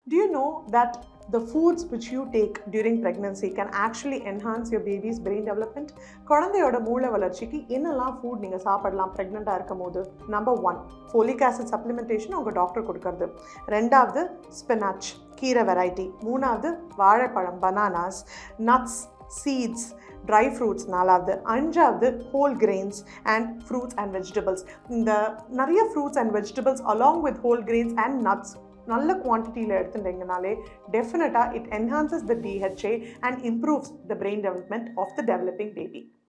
Do you know that the foods which you take during pregnancy can actually enhance your baby's brain development? குழந்தையோட மூளை வளர்ச்சிக்கு என்னெல்லாம் food நீங்கள் சாப்பிடலாம் ப்ரெக்னெண்ட்டாக இருக்கும் போது number one folic acid supplementation உங்கள் டாக்டர் கொடுக்கறது ரெண்டாவது ஸ்பினாச் கீரை வெரைட்டி மூணாவது வாழைப்பழம் bananas nuts seeds dry fruits நாலாவது அஞ்சாவது whole grains and fruits and vegetables இந்த நிறைய fruits and vegetables along with whole grains and nuts நல்ல குவான்டிட்டியில் எடுத்துட்டிங்கனாலே டெஃபினட்டாக it enhances the DHA and improves the brain development of the developing baby